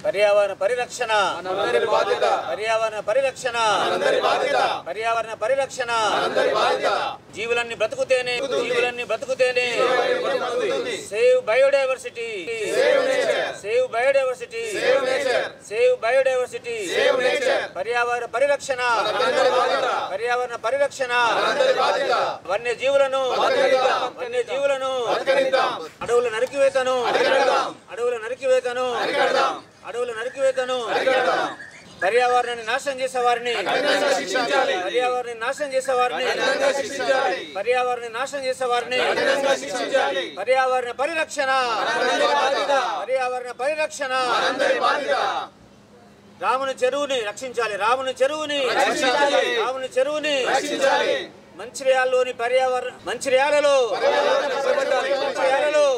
పర్యావరణ పరిరక్షణ మనందరి బాధ్యత పర్యావరణ పరిరక్షణ మనందరి బాధ్యత పర్యావరణ పరిరక్షణ మనందరి బాధ్యత జీవులన్నీ బ్రతుకుతేనే జీవులన్నీ బ్రతుకుతేనే బతుకుతుంది. Save biodiversity Save nature. Save biodiversity Save nature. Save biodiversity Save nature. పర్యావరణ పరిరక్షణ మనందరి బాధ్యత పర్యావరణ పరిరక్షణ మనందరి బాధ్యత వన్య జీవులను బతకనిద్దాం. వన్య జీవులను బతకనిద్దాం. అడవుల నరికివేతను అరికడదాం. అడవుల నరికివేతను అరికడదాం. అడవుల నరికివేతను అరికడదాం. పర్యావరణాన్ని నాశనం చేసే వారిని కఠినంగా శిక్షించాలి. పర్యావరణాన్ని నాశనం చేసే వారిని కఠినంగా శిక్షించాలి. పర్యావరణాన్ని నాశనం చేసే వారిని కఠినంగా శిక్షించాలి. పర్యావరణ పరిరక్షణ మనందరి బాధ్యత పర్యావరణ పరిరక్షణ మనందరి బాధ్యత రాముని చెరువుని రక్షించాలి రాముని చెరువుని రక్షించాలి. రాముని చెరువుని రక్షించాలి. మంచిర్యాలలోని పర్యావరణ మంచిర్యాలలో మంచిర్యాలలో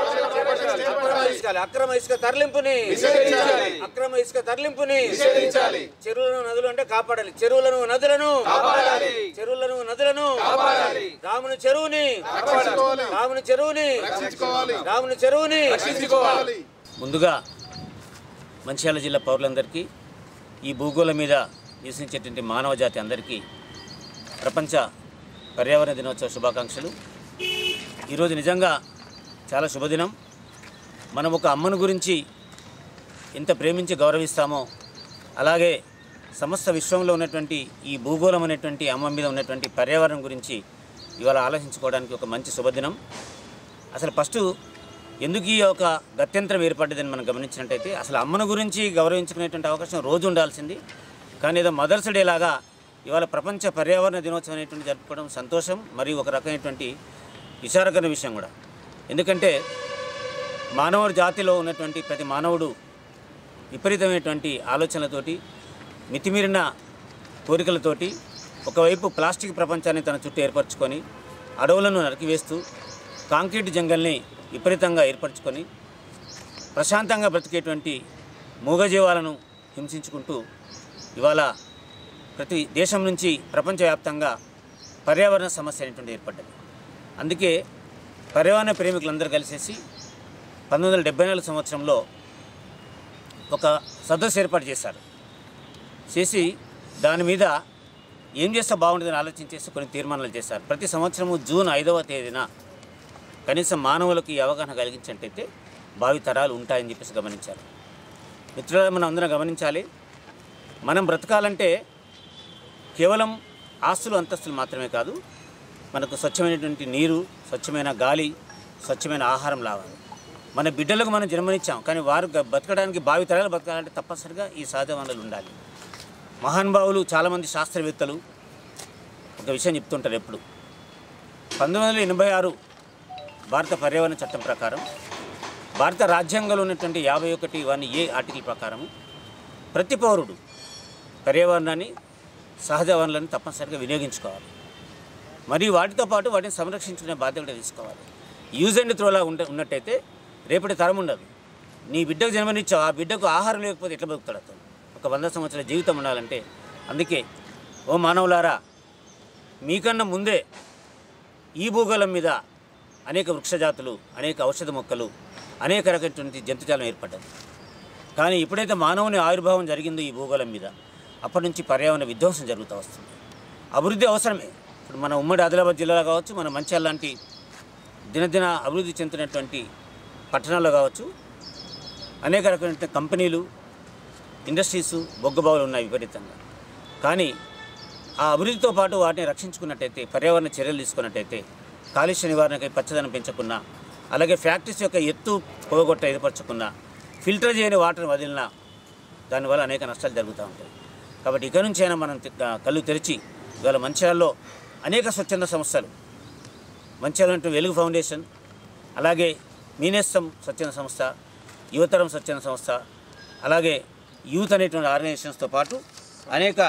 అక్రమ ఇసుక అక్రమ ఇసుక తరలింపుని నిషేధించాలి. అక్రమ ఇసుక తరలింపుని నిషేధించాలి. చెరువులను నదులు అంటే కాపాడాలి చెరువులను నదులను కాపాడాలి. చెరువులను నదులను కాపాడాలి. రాముని చెరువుని రక్షించుకోవాలి. రాముని చెరువుని రక్షించుకోవాలి. రాముని చెరువుని రక్షించుకోవాలి ముందుగా మంచిర్యాల జిల్లా పౌరులందరికీ ఈ భూగోళం మీద నివసించేటువంటి మానవ జాతి అందరికీ ప్రపంచ పర్యావరణ దినోత్సవ శుభాకాంక్షలు ఈరోజు నిజంగా చాలా శుభదినం మనం ఒక అమ్మను గురించి ఎంత ప్రేమించి గౌరవిస్తామో అలాగే సమస్త విశ్వంలో ఉన్నటువంటి ఈ భూగోళం అనేటువంటి అమ్మ మీద ఉన్నటువంటి పర్యావరణం గురించి ఇవాళ ఆలోచించుకోవడానికి ఒక మంచి శుభదినం అసలు ఫస్ట్ ఎందుకు ఈ ఒక గత్యంతరం ఏర్పడ్డదని మనం గమనించినట్టయితే అసలు అమ్మను గురించి గౌరవించుకునేటువంటి అవకాశం రోజు ఉండాల్సింది కానీ ఏదో మదర్స్ డే లాగా ఇవాళ ప్రపంచ పర్యావరణ దినోత్సవం అనేటువంటి జరుపుకోవడం సంతోషం మరియు ఒక రకమైనటువంటి విచారకరమైన విషయం కూడా ఎందుకంటే మానవుడి జాతిలో ఉన్నటువంటి ప్రతి మానవుడు విపరీతమైనటువంటి ఆలోచనలతోటి మితిమీరిన కోరికలతోటి ఒకవైపు ప్లాస్టిక్ ప్రపంచాన్ని తన చుట్టూ ఏర్పరచుకొని అడవులను నరికివేస్తూ కాంక్రీట్ జంగల్ని విపరీతంగా ఏర్పరచుకొని ప్రశాంతంగా బ్రతికేటువంటి మూగజీవాలను హింసించుకుంటూ ఇవాళ ప్రతి దేశం నుంచి ప్రపంచవ్యాప్తంగా పర్యావరణ సమస్య అనేటువంటి ఏర్పడ్డది అందుకే పర్యావరణ ప్రేమికులందరూ కలిసేసి పంతొమ్మిది వందల డెబ్బై నాలుగు సంవత్సరంలో ఒక సదస్సు ఏర్పాటు చేశారు చేసి దాని మీద ఏం చేస్తే బాగుంటుందని ఆలోచించేసి కొన్ని తీర్మానాలు చేశారు ప్రతి సంవత్సరము జూన్ ఐదవ తేదీన కనీసం మానవులకు ఈ అవగాహన కలిగించినట్టయితే భావి తరాలు ఉంటాయని చెప్పేసి గమనించారు మిత్రులు మనం అందరం గమనించాలి మనం బ్రతకాలంటే కేవలం ఆస్తులు అంతస్తులు మాత్రమే కాదు మనకు స్వచ్ఛమైనటువంటి నీరు స్వచ్ఛమైన గాలి స్వచ్ఛమైన ఆహారం లావాలి మన బిడ్డలకు మనం జన్మనిచ్చాం కానీ వారు గ- బతకడానికి భావి తరాలు బతకాలంటే తప్పనిసరిగా ఈ సహజ వనరులు ఉండాలి మహానుభావులు చాలామంది శాస్త్రవేత్తలు ఒక విషయం చెప్తుంటారు ఎప్పుడు పంతొమ్మిది వందల ఎనభై ఆరు భారత పర్యావరణ చట్టం ప్రకారం భారత రాజ్యాంగంలో ఉన్నటువంటి యాభై ఒకటి వన్ ఏ ఆర్టికల్ ప్రకారం ప్రతి పౌరుడు పర్యావరణాన్ని సహజ వనరులను తప్పనిసరిగా వినియోగించుకోవాలి మరియు వాటితో పాటు వాటిని సంరక్షించుకునే బాధ్యత కూడా తీసుకోవాలి యూజ్ అండ్ త్రోలా ఉండ ఉన్నట్టయితే రేపటి తరం ఉండదు నీ బిడ్డకు జన్మనిచ్చావు ఆ బిడ్డకు ఆహారం లేకపోతే ఎట్లా బతుకుతాడు అతను ఒక వంద సంవత్సరాల జీవితం ఉండాలంటే అందుకే ఓ మానవులారా మీకన్నా ముందే ఈ భూగోళం మీద అనేక వృక్షజాతులు అనేక ఔషధ మొక్కలు అనేక రకమైనటువంటి జంతుజాలం ఏర్పడ్డది కానీ ఎప్పుడైతే మానవుని ఆవిర్భావం జరిగిందో ఈ భూగోళం మీద అప్పటి నుంచి పర్యావరణ విధ్వంసం జరుగుతూ వస్తుంది అభివృద్ధి అవసరమే ఇప్పుడు మన ఉమ్మడి ఆదిలాబాద్ జిల్లాలో కావచ్చు మన మంచిర్యాల లాంటి దినదిన అభివృద్ధి చెందుతున్నటువంటి పట్టణాల్లో కావచ్చు అనేక రకమైన కంపెనీలు ఇండస్ట్రీస్ బొగ్గబావులు ఉన్నాయి విపరీతంగా కానీ ఆ అభివృద్ధితో పాటు వాటిని రక్షించుకున్నట్టయితే పర్యావరణ చర్యలు తీసుకున్నట్టయితే కాలుష్య నివారణకై పచ్చదనం పెంచకున్నా అలాగే ఫ్యాక్టరీస్ యొక్క ఎత్తు పోగొట్ట ఏర్పరచకున్నా ఫిల్టర్ చేయని వాటర్ వదిలినా దానివల్ల అనేక నష్టాలు జరుగుతూ ఉంటాయి కాబట్టి ఇక నుంచి అయినా మనం తి- కళ్ళు తెరిచి ఇవాళ మంచిర్యాలలో అనేక స్వచ్ఛంద సంస్థలు మంచిర్యాల వెలుగు ఫౌండేషన్ అలాగే మీనేస్తం స్వచ్ఛంద సంస్థ యువతరం స్వచ్ఛంద సంస్థ అలాగే యూత్ అనేటువంటి ఆర్గనైజేషన్స్తో పాటు అనేక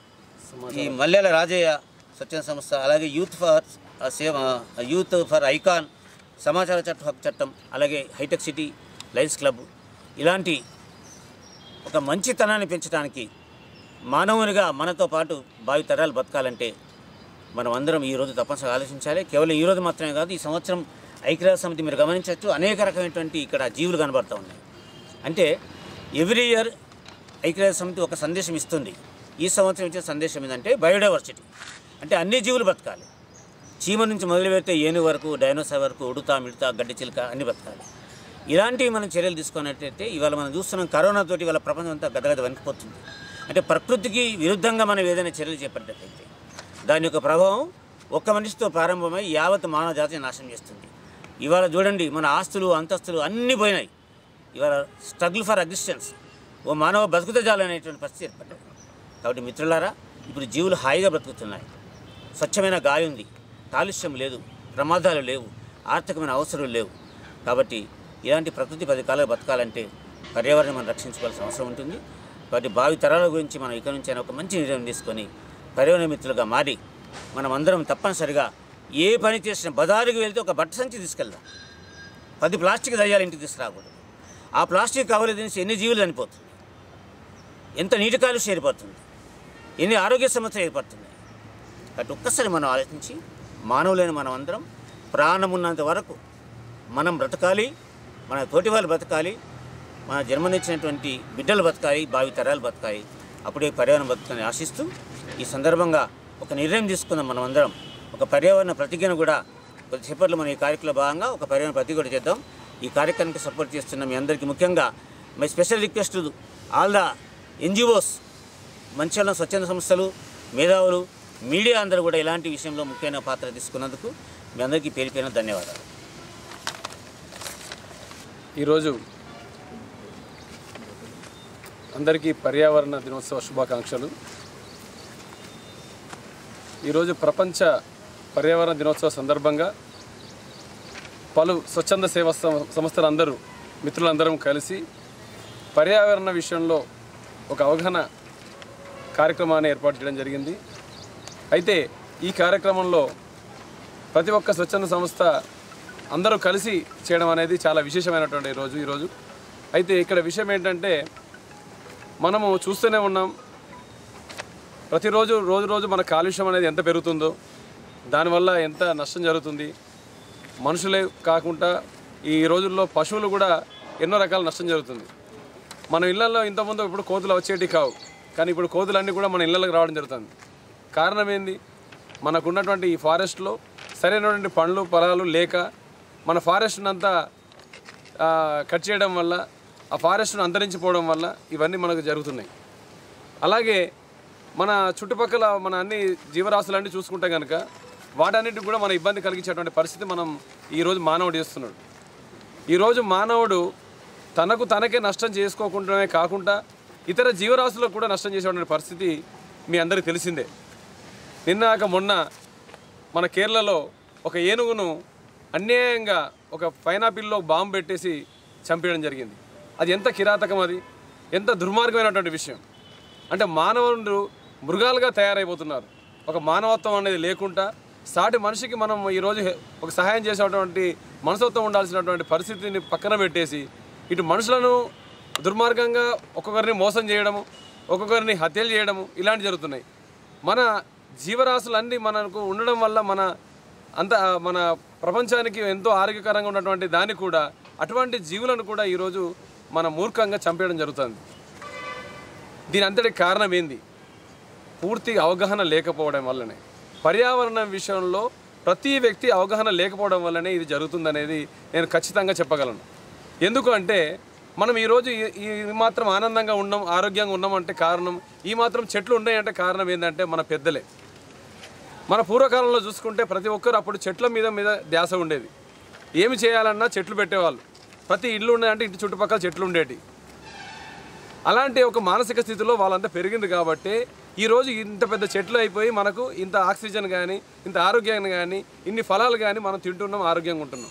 ఈ మల్లెల రాజయ్య స్వచ్ఛంద సంస్థ అలాగే యూత్ ఫర్ ఆ, సేవ యూత్ ఫర్ ఐకాన్ సమాచార చట్ట హక్కు చట్టం అలాగే హైటెక్ సిటీ లయన్స్ క్లబ్ ఇలాంటి ఒక మంచితనాన్ని పెంచడానికి మానవునిగా మనతో పాటు భావి తరాలు బతకాలంటే మనం అందరం ఈరోజు తప్పనిసరిగా ఆలోచించాలి కేవలం ఈరోజు మాత్రమే కాదు ఈ సంవత్సరం ఐక్యరాజ్య సమితి మీరు గమనించవచ్చు అనేక రకమైనటువంటి ఇక్కడ జీవులు కనబడుతూ ఉన్నాయి అంటే ఎవ్రీ ఇయర్ ఐక్యరాజ్య సమితి ఒక సందేశం ఇస్తుంది ఈ సంవత్సరం ఇచ్చే సందేశం ఏంటంటే బయోడైవర్సిటీ అంటే అన్ని జీవులు బతకాలి చీమ నుంచి మొదలు పెడితే ఏనుగు వరకు డైనోసార్ వరకు ఉడుతా మిడతా గడ్డి చిలుక అన్ని బతకాలి ఇలాంటివి మనం చర్యలు తీసుకున్నట్టయితే ఇవాళ మనం చూస్తున్నాం కరోనాతోటి ఇవాళ ప్రపంచం అంతా గదగద వణికిపోతుంది అంటే ప్రకృతికి విరుద్ధంగా మనం ఏదైనా చర్యలు చేపట్టినట్టయితే దాని యొక్క ప్రభావం ఒక్క మనిషితో ప్రారంభమై యావత్ మానవ జాతిని నాశనం చేస్తుంది ఇవాళ చూడండి మన ఆస్తులు అంతస్తులు అన్నీ పోయినాయి ఇవాళ స్ట్రగుల్ ఫర్ ఎగ్జిస్టెన్స్ ఓ మానవ బతుకుతజాలనేటువంటి పరిస్థితి ఏర్పడ్డది కాబట్టి మిత్రులారా ఇప్పుడు జీవులు హాయిగా బ్రతుకుతున్నాయి స్వచ్ఛమైన గాలి ఉంది కాలుష్యం లేదు ప్రమాదాలు లేవు ఆర్థికమైన అవసరాలు లేవు కాబట్టి ఇలాంటి ప్రకృతి పథకాలు బతకాలంటే పర్యావరణం మనం రక్షించుకోవాల్సిన అవసరం ఉంటుంది కాబట్టి భావి తరాల గురించి మనం ఇక్కడి నుంచి అయినా ఒక మంచి నిర్ణయం తీసుకొని పర్యావరణ మిత్రులుగా మారి మనం అందరం తప్పనిసరిగా ఏ పని చేసినా బజారుకి వెళ్తే ఒక బట్ట సంచి తీసుకెళ్దాం పది ప్లాస్టిక్ దయ్యాలు ఇంటికి తీసుకురాకూడదు ఆ ప్లాస్టిక్ కవర్లు తినేసి ఎన్ని జీవులు చనిపోతుంది ఎంత నీటి కాలుష్యం ఏర్పడుతుంది ఎన్ని ఆరోగ్య సమస్యలు ఏర్పడుతున్నాయి కాబట్టి ఒక్కసారి మనం ఆలోచించి మానవులైన మనం అందరం ప్రాణం ఉన్నంత వరకు మనం బ్రతకాలి మన తోటి వాళ్ళు బ్రతకాలి మన జన్మనిచ్చినటువంటి బిడ్డలు బతకాలి భావి తరాలు బతకాలి అప్పుడే పర్యావరణం బతుకుని ఆశిస్తూ ఈ సందర్భంగా ఒక నిర్ణయం తీసుకుందాం మనం అందరం ఒక పర్యావరణ ప్రతిజ్ఞను కూడా కొద్దిసేపట్లో మనం ఈ కార్యక్రమంలో భాగంగా ఒక పర్యావరణ ప్రతిజ్ఞ కూడా చేద్దాం ఈ కార్యక్రమానికి సపోర్ట్ చేస్తున్న మీ అందరికీ ముఖ్యంగా my special request all the NGOs మంచిగా స్వచ్ఛంద సంస్థలు మేధావులు మీడియా అందరూ కూడా ఇలాంటి విషయంలో ముఖ్యమైన పాత్ర తీసుకున్నందుకు మీ అందరికీ పేరు పేరున ధన్యవాదాలు ఈరోజు అందరికీ పర్యావరణ దినోత్సవ శుభాకాంక్షలు ఈరోజు ప్రపంచ పర్యావరణ దినోత్సవ సందర్భంగా పలు స్వచ్ఛంద సేవా సం- సంస్థలందరూ మిత్రులందరం కలిసి పర్యావరణ విషయంలో ఒక అవగాహన కార్యక్రమాన్ని ఏర్పాటు చేయడం జరిగింది అయితే ఈ కార్యక్రమంలో ప్రతి ఒక్క స్వచ్ఛంద సంస్థ అందరూ కలిసి చేయడం అనేది చాలా విశేషమైనటువంటి రోజు ఈరోజు అయితే ఇక్కడ విషయం ఏంటంటే మనము చూస్తూనే ఉన్నాం ప్రతిరోజు రోజు రోజు మన కాలుష్యం అనేది ఎంత పెరుగుతుందో దానివల్ల ఎంత నష్టం జరుగుతుంది మనుషులే కాకుండా ఈ రోజుల్లో పశువులు కూడా ఎన్నో రకాల నష్టం జరుగుతుంది మన ఇళ్లలో ఇంతకుముందు ఇప్పుడు కోతులు వచ్చేటి కావు కానీ ఇప్పుడు కోతులన్నీ కూడా మన ఇళ్ళకి రావడం జరుగుతుంది కారణం ఏంది మనకు ఉన్నటువంటి ఈ ఫారెస్ట్లో సరైనటువంటి పండ్లు పొలాలు లేక మన ఫారెస్ట్ని అంతా ఆ, కట్ చేయడం వల్ల ఆ ఫారెస్ట్ను అంతరించిపోవడం వల్ల ఇవన్నీ మనకు జరుగుతున్నాయి అలాగే మన చుట్టుపక్కల మన అన్ని జీవరాశులన్నీ చూసుకుంటే కనుక వాటన్నిటికి కూడా మన ఇబ్బంది కలిగించేటువంటి పరిస్థితి మనం ఈరోజు మానవుడు చేస్తున్నాడు ఈరోజు మానవుడు తనకు తనకే నష్టం చేసుకోకుండానే కాకుండా ఇతర జీవరాశులకు కూడా నష్టం చేసేటువంటి పరిస్థితి మీ అందరికీ తెలిసిందే నిన్నాక మొన్న మన కేరళలో ఒక ఏనుగును అన్యాయంగా ఒక పైనాపిల్లో బాంబు పెట్టేసి చంపేయడం జరిగింది అది ఎంత కిరాతకం అది ఎంత దుర్మార్గమైనటువంటి విషయం అంటే మానవులు మృగాలుగా తయారైపోతున్నారు ఒక మానవత్వం అనేది లేకుండా సాటి మనిషికి మనం ఈరోజు హె- ఒక సహాయం చేసేటువంటి మనసత్వం ఉండాల్సినటువంటి పరిస్థితిని పక్కన పెట్టేసి ఇటు మనుషులను దుర్మార్గంగా ఒక్కొక్కరిని మోసం చేయడము ఒక్కొక్కరిని హత్యలు చేయడము ఇలాంటి జరుగుతున్నాయి మన జీవరాశులన్నీ మనకు ఉండడం వల్ల మన అంత మన ప్రపంచానికి ఎంతో ఆరోగ్యకరంగా ఉన్నటువంటి దాన్ని కూడా అటువంటి జీవులను కూడా ఈరోజు మన మూర్ఖంగా చంపేయడం జరుగుతుంది దీని అంతటి కారణం ఏంది పూర్తి అవగాహన లేకపోవడం వల్లనే పర్యావరణం విషయంలో ప్రతి వ్యక్తి అవగాహన లేకపోవడం వల్లనే ఇది జరుగుతుందనేది నేను ఖచ్చితంగా చెప్పగలను ఎందుకు అంటే మనం ఈరోజు ఈ- ఈ ఈ మాత్రం ఆనందంగా ఉన్నాం ఆరోగ్యంగా ఉన్నాం అంటే కారణం ఈ మాత్రం చెట్లు ఉన్నాయంటే కారణం ఏంటంటే మన పెద్దలే మన పూర్వకాలంలో చూసుకుంటే ప్రతి ఒక్కరు అప్పుడు చెట్ల మీద మీద ధ్యాస ఉండేది ఏమి చేయాలన్నా చెట్లు పెట్టేవాళ్ళు ప్రతి ఇల్లు ఉన్నాయంటే ఇంటి చుట్టుపక్కల చెట్లు ఉండేటి అలాంటి ఒక మానసిక స్థితిలో వాళ్ళంతా పెరిగింది కాబట్టి ఈరోజు ఇంత పెద్ద చెట్లు అయిపోయి మనకు ఇంత ఆక్సిజన్ కానీ ఇంత ఆరోగ్యాన్ని కానీ ఇన్ని ఫలాలు కానీ మనం తింటున్నాం ఆరోగ్యంగా ఉంటున్నాం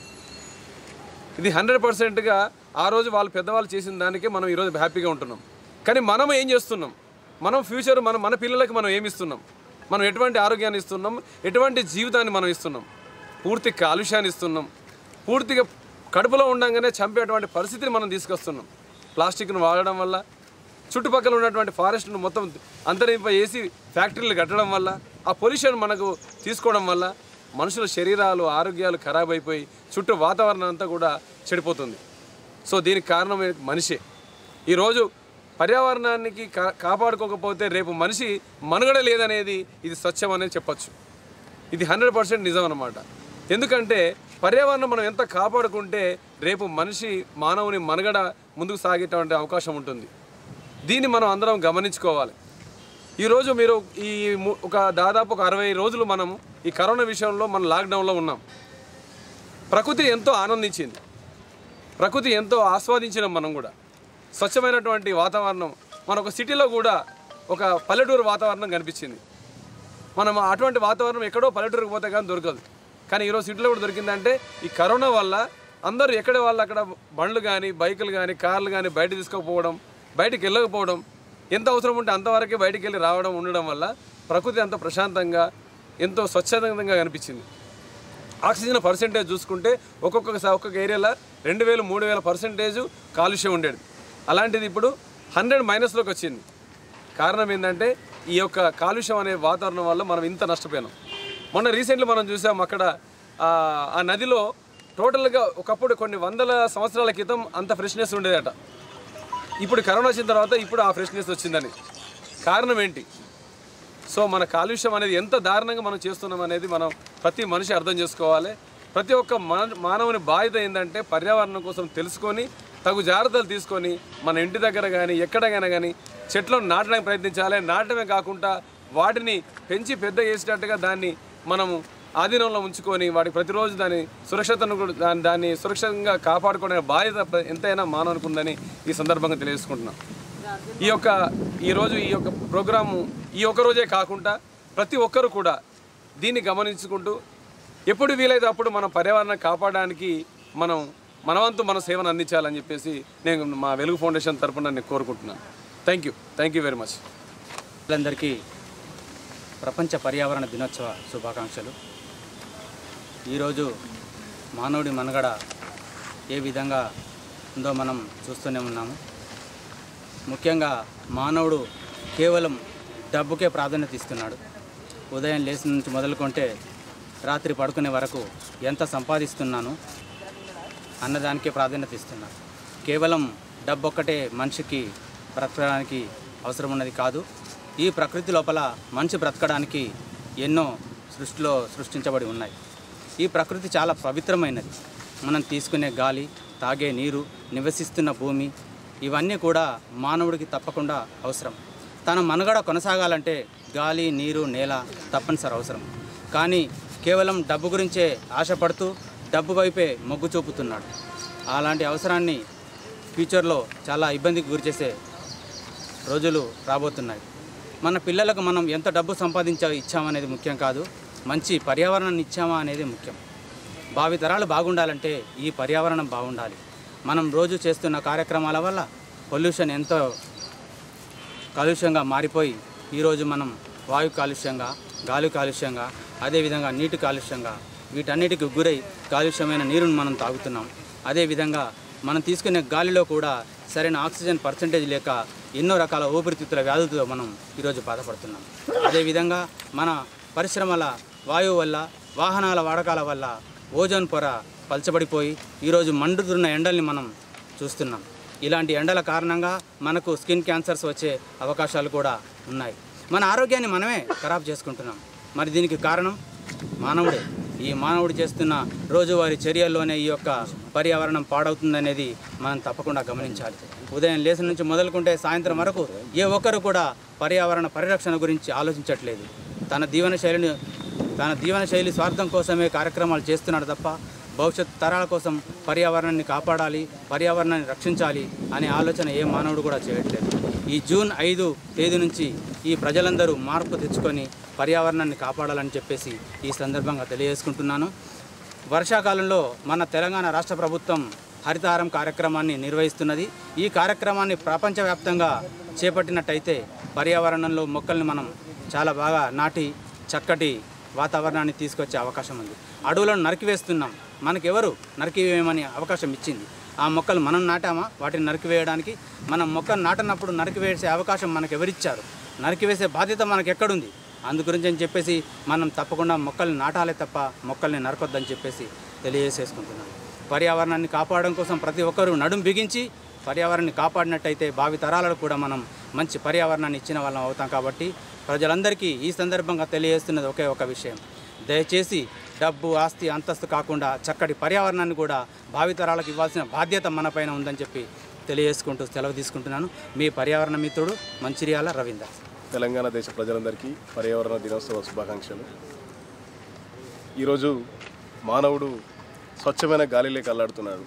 ఇది హండ్రెడ్ పర్సెంట్గా ఆ రోజు వాళ్ళు పెద్దవాళ్ళు చేసిన దానికి మనం ఈరోజు హ్యాపీగా ఉంటున్నాం కానీ మనం ఏం చేస్తున్నాం మనం ఫ్యూచర్ మనం మన పిల్లలకి మనం ఏమి ఇస్తున్నాం మనం ఎటువంటి ఆరోగ్యాన్ని ఇస్తున్నాం ఎటువంటి జీవితాన్ని మనం ఇస్తున్నాం పూర్తి కాలుష్యాన్ని ఇస్తున్నాం పూర్తిగా కడుపులో ఉండగానే చంపేటువంటి పరిస్థితిని మనం తీసుకొస్తున్నాం ప్లాస్టిక్ను వాడడం వల్ల చుట్టుపక్కల ఉన్నటువంటి ఫారెస్ట్ను మొత్తం అంతరింపజేసి ఫ్యాక్టరీలు కట్టడం వల్ల ఆ పొల్యూషన్ మనకు తీసుకోవడం వల్ల మనుషుల శరీరాలు ఆరోగ్యాలు ఖరాబ్ అయిపోయి చుట్టూ వాతావరణం అంతా కూడా చెడిపోతుంది సో దీనికి కారణం మనిషే ఈరోజు పర్యావరణానికి కా కాపాడుకోకపోతే రేపు మనిషి మనుగడ లేదనేది ఇది సత్యం అనేది చెప్పొచ్చు ఇది హండ్రెడ్ పర్సెంట్ నిజం అన్నమాట ఎందుకంటే పర్యావరణం మనం ఎంత కాపాడుకుంటే రేపు మనిషి మానవుని మనుగడ ముందుకు సాగేటువంటి అవకాశం ఉంటుంది దీన్ని మనం అందరం గమనించుకోవాలి ఈరోజు మీరు ఈ ము- ఒక దాదాపు ఒక అరవై రోజులు మనం ఈ కరోనా విషయంలో మనం లాక్డౌన్లో ఉన్నాం ప్రకృతి ఎంతో ఆనందించింది ప్రకృతి ఎంతో ఆస్వాదించినాం మనం కూడా స్వచ్ఛమైనటువంటి వాతావరణం మన ఒక సిటీలో కూడా ఒక పల్లెటూరు వాతావరణం కనిపించింది మనం అటువంటి వాతావరణం ఎక్కడో పల్లెటూరుకు పోతే కానీ దొరకదు కానీ ఈరోజు సిటీలో కూడా దొరికిందంటే ఈ కరోనా వల్ల అందరూ ఎక్కడ వాళ్ళు అక్కడ బండ్లు కానీ బైకులు కానీ కార్లు కానీ బయట తీసుకోకపోవడం బయటికి వెళ్ళకపోవడం ఎంత అవసరం ఉంటే అంతవరకే బయటికి వెళ్ళి రావడం ఉండడం వల్ల ప్రకృతి అంత ప్రశాంతంగా ఎంతో స్వచ్ఛందంగా కనిపించింది ఆక్సిజన్ పర్సెంటేజ్ చూసుకుంటే ఒక్కొక్క స- ఒక్కొక్క ఏరియాలో రెండు వేలు మూడు వేల పర్సెంటేజ్ కాలుష్యం ఉండేది అలాంటిది ఇప్పుడు హండ్రెడ్ మైనస్లోకి వచ్చింది కారణం ఏంటంటే ఈ యొక్క కాలుష్యం అనే వాతావరణం వల్ల మనం ఇంత నష్టపోయాం మొన్న రీసెంట్లీ మనం చూసాం అక్కడ ఆ, ఆ నదిలో టోటల్గా ఒకప్పుడు కొన్ని వందల సంవత్సరాల క్రితం అంత ఫ్రెష్నెస్ ఉండేదట ఇప్పుడు కరోనా వచ్చిన తర్వాత ఇప్పుడు ఆ ఫ్రెష్నెస్ వచ్చిందని కారణం ఏంటి సో మన కాలుష్యం అనేది ఎంత దారుణంగా మనం చేస్తున్నాం అనేది మనం ప్రతి మనిషి అర్థం చేసుకోవాలి ప్రతి ఒక్క మన మానవుని బాధ్యత ఏంటంటే పర్యావరణం కోసం తెలుసుకొని తగు జాగ్రత్తలు తీసుకొని మన ఇంటి దగ్గర కానీ ఎక్కడైనా కానీ చెట్లను నాటడానికి ప్రయత్నించాలి నాటడమే కాకుండా వాటిని పెంచి పెద్ద చేసేటట్టుగా దాన్ని మనము ఆధీనంలో ఉంచుకొని వాటికి ప్రతిరోజు దాని సురక్షతను కూడా దాన్ని దాన్ని సురక్షితంగా కాపాడుకునే బాధ్యత ప్ర- ఎంతైనా మానవునికి ఉందని ఈ సందర్భంగా తెలియజేసుకుంటున్నాం ఈ యొక్క ఈరోజు ఈ యొక్క ప్రోగ్రాము ఈ ఒక్క రోజే కాకుండా ప్రతి ఒక్కరు కూడా దీన్ని గమనించుకుంటూ ఎప్పుడు వీలైతే అప్పుడు మన పర్యావరణం కాపాడడానికి మనం మనవంతు మన సేవను అందించాలని చెప్పేసి నేను మా వెలుగు ఫౌండేషన్ తరపున నేను కోరుకుంటున్నాను thank you thank you very much అందరికీ ప్రపంచ పర్యావరణ దినోత్సవ శుభాకాంక్షలు ఈరోజు మానవుడి మనుగడ ఏ విధంగా ఉందో మనం చూస్తూనే ఉన్నాము ముఖ్యంగా మానవుడు కేవలం డబ్బుకే ప్రాధాన్యత ఇస్తున్నాడు ఉదయం లేచి నుంచి మొదలుకుంటే రాత్రి పడుకునే వరకు ఎంత సంపాదిస్తున్నాను అన్నదానికే ప్రాధాన్యత ఇస్తున్నాను కేవలం డబ్బు ఒక్కటే మనిషికి బ్రతకడానికి అవసరం ఉన్నది కాదు ఈ ప్రకృతి లోపల మనిషి బ్రతకడానికి ఎన్నో సృష్టిలో సృష్టించబడి ఉన్నాయి ఈ ప్రకృతి చాలా పవిత్రమైనది మనం తీసుకునే గాలి తాగే నీరు నివసిస్తున్న భూమి ఇవన్నీ కూడా మానవుడికి తప్పకుండా అవసరం తన మనుగడ కొనసాగాలంటే గాలి నీరు నేల తప్పనిసరి అవసరం కానీ కేవలం డబ్బు గురించే ఆశపడుతూ డబ్బు వైపే మొగ్గు చూపుతున్నాడు అలాంటి అవసరాన్ని ఫ్యూచర్లో చాలా ఇబ్బందికి గురిచేసే రోజులు రాబోతున్నాయి మన పిల్లలకు మనం ఎంత డబ్బు సంపాదించా ఇచ్చామనేది ముఖ్యం కాదు మంచి పర్యావరణాన్ని ఇచ్చామా అనేది ముఖ్యం భావితరాలు బాగుండాలంటే ఈ పర్యావరణం బాగుండాలి మనం రోజు చేస్తున్న కార్యక్రమాల వల్ల పొల్యూషన్ ఎంతో కాలుష్యంగా మారిపోయి ఈరోజు మనం వాయు కాలుష్యంగా గాలి కాలుష్యంగా అదేవిధంగా నీటి కాలుష్యంగా వీటన్నిటికి గురై కాలుష్యమైన నీరును మనం తాగుతున్నాం అదేవిధంగా మనం తీసుకునే గాలిలో కూడా సరైన ఆక్సిజన్ పర్సంటేజ్ లేక ఎన్నో రకాల ఊపిరితిత్తుల వ్యాధులతో మనం ఈరోజు బాధపడుతున్నాం అదేవిధంగా మన పరిశ్రమల వాయువు వల్ల వాహనాల వాడకాల వల్ల ఓజోన్ పొర పలచబడిపోయి ఈరోజు మండుతున్న ఎండల్ని మనం చూస్తున్నాం ఇలాంటి ఎండల కారణంగా మనకు స్కిన్ క్యాన్సర్స్ వచ్చే అవకాశాలు కూడా ఉన్నాయి మన ఆరోగ్యాన్ని మనమే ఖరాబ్ చేసుకుంటున్నాం మరి దీనికి కారణం మానవుడే ఈ మానవుడు చేస్తున్న రోజువారీ చర్యల్లోనే ఈ యొక్క పర్యావరణం పాడవుతుందనేది మనం తప్పకుండా గమనించాలి ఉదయం లేచిన నుంచి మొదలుకుంటే సాయంత్రం వరకు ఏ ఒక్కరు కూడా పర్యావరణ పరిరక్షణ గురించి ఆలోచించట్లేదు తన జీవన శైలిని తన జీవన శైలి స్వార్థం కోసమే కార్యక్రమాలు చేస్తున్నాడు తప్ప భవిష్యత్ తరాల కోసం పర్యావరణాన్ని కాపాడాలి పర్యావరణాన్ని రక్షించాలి అనే ఆలోచన ఏ మానవుడు కూడా చేయట్లేదు ఈ జూన్ ఐదు తేదీ నుంచి ఈ ప్రజలందరూ మార్పు తెచ్చుకొని పర్యావరణాన్ని కాపాడాలని చెప్పేసి ఈ సందర్భంగా తెలియజేసుకుంటున్నాను వర్షాకాలంలో మన తెలంగాణ రాష్ట్ర ప్రభుత్వం హరితహారం కార్యక్రమాన్ని నిర్వహిస్తున్నది ఈ కార్యక్రమాన్ని ప్రపంచవ్యాప్తంగా చేపట్టినట్టయితే పర్యావరణంలో మొక్కల్ని మనం చాలా బాగా నాటి చక్కటి వాతావరణాన్ని తీసుకొచ్చే అవకాశం ఉంది అడవులను నరికివేస్తున్నాం మనకెవరు నరికివేయమని అవకాశం ఇచ్చింది ఆ మొక్కలు మనం నాటామా వాటిని నరికివేయడానికి మనం మొక్కను నాటనప్పుడు నరికివేసే అవకాశం మనకు ఎవరిచ్చారు నరికివేసే బాధ్యత మనకు ఎక్కడుంది అందు గురించి అని చెప్పేసి మనం తప్పకుండా మొక్కల్ని నాటాలే తప్ప మొక్కల్ని నరకొద్దని చెప్పేసి తెలియజేసేసుకుంటున్నాను పర్యావరణాన్ని కాపాడడం కోసం ప్రతి ఒక్కరూ నడుం బిగించి పర్యావరణాన్ని కాపాడినట్టయితే భావి తరాలకు కూడా మనం మంచి పర్యావరణాన్ని ఇచ్చిన వాళ్ళం అవుతాం కాబట్టి ప్రజలందరికీ ఈ సందర్భంగా తెలియజేస్తున్నది ఒకే ఒక విషయం దయచేసి డబ్బు ఆస్తి అంతస్తు కాకుండా చక్కటి పర్యావరణాన్ని కూడా భావితరాలకు ఇవ్వాల్సిన బాధ్యత మనపైన ఉందని చెప్పి తెలియజేసుకుంటూ సెలవు తీసుకుంటున్నాను మీ పర్యావరణ మిత్రుడు మంచిర్యాల రవీందర్ తెలంగాణ దేశ ప్రజలందరికీ పర్యావరణ దినోత్సవ శుభాకాంక్షలు ఈరోజు మానవుడు స్వచ్ఛమైన గాలిలోకి అల్లాడుతున్నాడు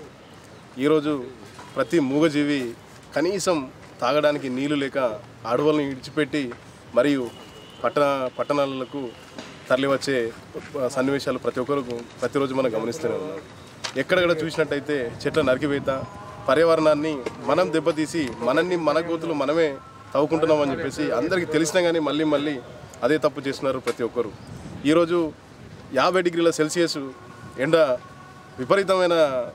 ఈరోజు ప్రతి మూగజీవి కనీసం తాగడానికి నీళ్లు లేక అడవులను ఇడిచిపెట్టి మరియు పట్టణ పట్టణాలకు తరలివచ్చే సన్నివేశాలు ప్రతి ఒక్కరు ప్రతిరోజు మనం గమనిస్తూనే ఉన్నాం ఎక్కడెక్కడ చూసినట్టయితే చెట్ల నరికివేత పర్యావరణాన్ని మనం దెబ్బతీసి మనల్ని మన గోతులు మనమే తవ్వుకుంటున్నాం అని చెప్పేసి అందరికీ తెలిసినా కానీ మళ్ళీ మళ్ళీ అదే తప్పు చేస్తున్నారు ప్రతి ఒక్కరు ఈరోజు యాభై డిగ్రీల సెల్సియస్ ఎండ విపరీతమైన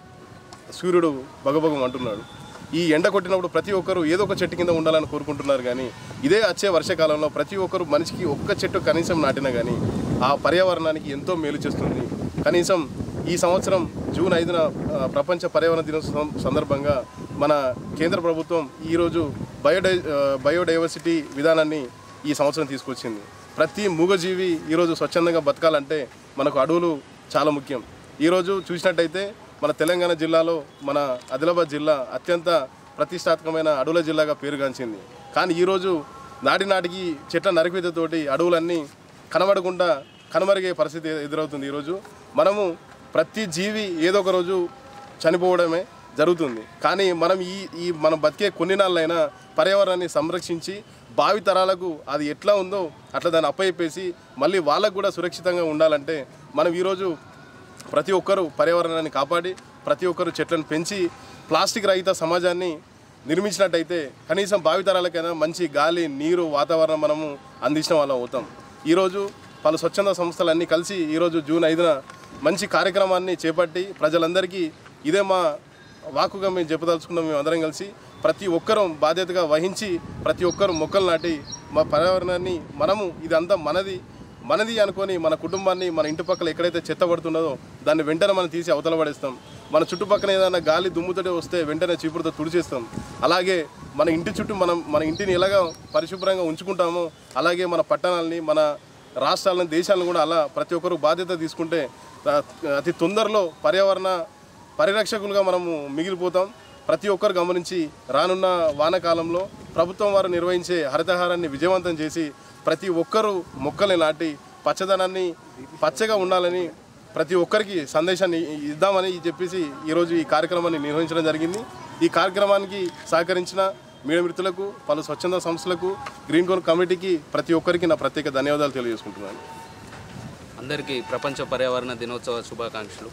సూర్యుడు బగబగం అంటున్నాడు ఈ ఎండ కొట్టినప్పుడు ప్రతి ఒక్కరు ఏదో ఒక చెట్టు కింద ఉండాలని కోరుకుంటున్నారు కానీ ఇదే వచ్చే వర్షాకాలంలో ప్రతి ఒక్కరు మనిషికి ఒక్క చెట్టు కనీసం నాటినా కానీ ఆ పర్యావరణానికి ఎంతో మేలు చేస్తుంది కనీసం ఈ సంవత్సరం జూన్ ఐదున ఆ, ప్రపంచ పర్యావరణ దినోత్సవం సందర్భంగా మన కేంద్ర ప్రభుత్వం ఈరోజు బయోడై ఆ, బయోడైవర్సిటీ విధానాన్ని ఈ సంవత్సరం తీసుకొచ్చింది ప్రతి మూగజీవి ఈరోజు స్వచ్ఛందంగా బతకాలంటే మనకు అడవులు చాలా ముఖ్యం ఈరోజు చూసినట్టయితే మన తెలంగాణ జిల్లాలో మన ఆదిలాబాద్ జిల్లా అత్యంత ప్రతిష్టాత్మకమైన అడవుల జిల్లాగా పేరుగాంచింది కానీ ఈరోజు నాటి నాటికి చెట్ల నరికివేతతోటి అడవులన్నీ కనబడకుండా కనుమరిగే పరిస్థితి ఎదురవుతుంది ఈరోజు మనము ప్రతి జీవి ఏదో ఒక రోజు చనిపోవడమే జరుగుతుంది కానీ మనం ఈ ఈ మనం బతికే కొన్ని నాళ్ళైనా పర్యావరణాన్ని సంరక్షించి భావి తరాలకు అది ఎట్లా ఉందో అట్లా దాన్ని అప్పయిపేసి మళ్ళీ వాళ్ళకు కూడా సురక్షితంగా ఉండాలంటే మనం ఈరోజు ప్రతి ఒక్కరూ పర్యావరణాన్ని కాపాడి ప్రతి ఒక్కరు చెట్లను పెంచి ప్లాస్టిక్ రహిత సమాజాన్ని నిర్మించినట్టయితే కనీసం భావితరాలకైనా మంచి గాలి నీరు వాతావరణం మనము అందించిన వాళ్ళం అవుతాం ఈరోజు పలు స్వచ్ఛంద సంస్థలన్నీ కలిసి ఈరోజు జూన్ ఐదున మంచి కార్యక్రమాన్ని చేపట్టి ప్రజలందరికీ ఇదే మా వాకుగా మేము చెప్పదలుచుకున్నాం మేము అందరం కలిసి ప్రతి ఒక్కరూ బాధ్యతగా వహించి ప్రతి ఒక్కరు మొక్కలు నాటి మా పర్యావరణాన్ని మనము ఇదంతా మనది మనది అనుకొని మన కుటుంబాన్ని మన ఇంటి పక్కల ఎక్కడైతే చెత్త పడుతున్నదో దాన్ని వెంటనే మనం తీసి అవతల పడేస్తాం మన చుట్టుపక్కల ఏదైనా గాలి దుమ్ముతోటి వస్తే వెంటనే చీపురుతో తుడిచేస్తాం అలాగే మన ఇంటి చుట్టూ మనం మన ఇంటిని ఎలాగా పరిశుభ్రంగా ఉంచుకుంటామో అలాగే మన పట్టణాలని మన రాష్ట్రాలను దేశాలను కూడా అలా ప్రతి ఒక్కరు బాధ్యత తీసుకుంటే త- అతి తొందరలో పర్యావరణ పరిరక్షకులుగా మనము మిగిలిపోతాం ప్రతి ఒక్కరు గమనించి రానున్న వానకాలంలో ప్రభుత్వం వారు నిర్వహించే హరితహారాన్ని విజయవంతం చేసి ప్రతి ఒక్కరూ మొక్కల్ని నాటి పచ్చదనాన్ని పచ్చగా ఉండాలని ప్రతి ఒక్కరికి సందేశాన్ని ఇద్దామని చెప్పేసి ఈరోజు ఈ కార్యక్రమాన్ని నిర్వహించడం జరిగింది ఈ కార్యక్రమానికి సహకరించిన మీడియా మిత్రులకు పలు స్వచ్ఛంద సంస్థలకు గ్రీన్ కోన్ కమిటీకి ప్రతి ఒక్కరికి నా ప్రత్యేక ధన్యవాదాలు తెలియజేసుకుంటున్నాను అందరికీ ప్రపంచ పర్యావరణ దినోత్సవ శుభాకాంక్షలు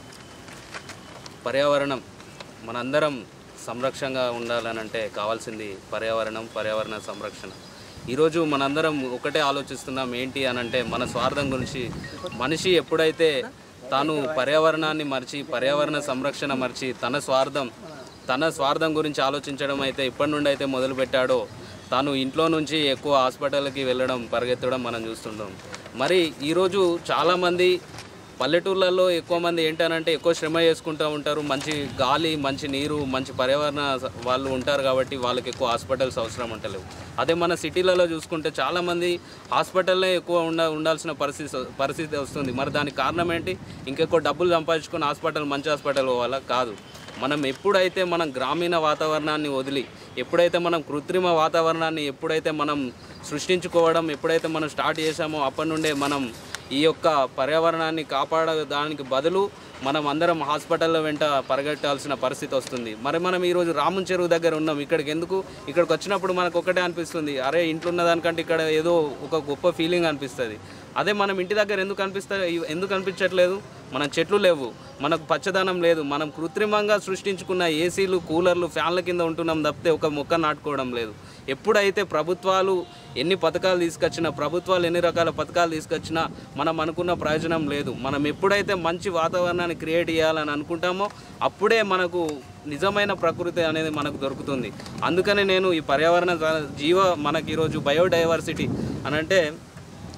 పర్యావరణం మనందరం సంరక్షణగా ఉండాలనంటే కావాల్సింది పర్యావరణం పర్యావరణ సంరక్షణ ఈరోజు మనందరం ఒకటే ఆలోచిస్తున్నాం ఏంటి అనంటే మన స్వార్థం గురించి మనిషి ఎప్పుడైతే తాను పర్యావరణాన్ని మర్చి పర్యావరణ సంరక్షణ మర్చి తన స్వార్థం తన స్వార్థం గురించి ఆలోచించడం అయితే ఇప్పటి నుండి అయితే మొదలుపెట్టాడో తాను ఇంట్లో నుంచి ఎక్కువ హాస్పిటల్కి వెళ్ళడం పరిగెత్తడం మనం చూస్తుంటాం మరి ఈరోజు చాలామంది పల్లెటూర్లలో ఎక్కువ మంది ఏంటనంటే ఎక్కువ శ్రమ చేసుకుంటూ ఉంటారు మంచి గాలి మంచి నీరు మంచి పర్యావరణ స- వాళ్ళు ఉంటారు కాబట్టి వాళ్ళకి ఎక్కువ హాస్పిటల్స్ అవసరం ఉంటలేవు అదే మన సిటీలలో చూసుకుంటే చాలామంది హాస్పిటల్లే ఎక్కువ ఉండ ఉండాల్సిన పరిస్థితి పరిస్థితి వస్తుంది మరి దానికి కారణం ఏంటి ఇంకెక్కువ డబ్బులు సంపాదించుకొని హాస్పిటల్ మంచి హాస్పిటల్ పోవాలా కాదు మనం ఎప్పుడైతే మనం గ్రామీణ వాతావరణాన్ని వదిలి ఎప్పుడైతే మనం కృత్రిమ వాతావరణాన్ని ఎప్పుడైతే మనం సృష్టించుకోవడం ఎప్పుడైతే మనం స్టార్ట్ చేసామో అప్పటి నుండే మనం ఈ యొక్క పర్యావరణాన్ని కాపాడడానికి బదులు మనం అందరం హాస్పిటల్ వెంట పరిగెట్టాల్సిన పరిస్థితి వస్తుంది మరి మనం ఈరోజు రామన్ చెరువు దగ్గర ఉన్నాం ఇక్కడికి ఎందుకు ఇక్కడికి వచ్చినప్పుడు మనకు ఒకటే అనిపిస్తుంది అరే ఇంట్లో ఉన్న దానికంటే ఇక్కడ ఏదో ఒక గొప్ప ఫీలింగ్ అనిపిస్తుంది అదే మనం ఇంటి దగ్గర ఎందుకు అనిపిస్తా ఎందుకు అనిపించట్లేదు మన చెట్లు లేవు మనకు పచ్చదనం లేదు మనం కృత్రిమంగా సృష్టించుకున్న ఏసీలు కూలర్లు ఫ్యాన్ల కింద ఉంటున్నాం తప్పితే ఒక మొక్క నాటుకోవడం లేదు ఎప్పుడైతే ప్రభుత్వాలు ఎన్ని పథకాలు తీసుకొచ్చినా ప్రభుత్వాలు ఎన్ని రకాల పథకాలు తీసుకొచ్చినా మనం అనుకున్న ప్రయోజనం లేదు మనం ఎప్పుడైతే మంచి వాతావరణాన్ని క్రియేట్ చేయాలని అనుకుంటామో అప్పుడే మనకు నిజమైన ప్రకృతి అనేది మనకు దొరుకుతుంది అందుకని నేను ఈ పర్యావరణ జీవ మనకి ఈరోజు బయోడైవర్సిటీ అని అంటే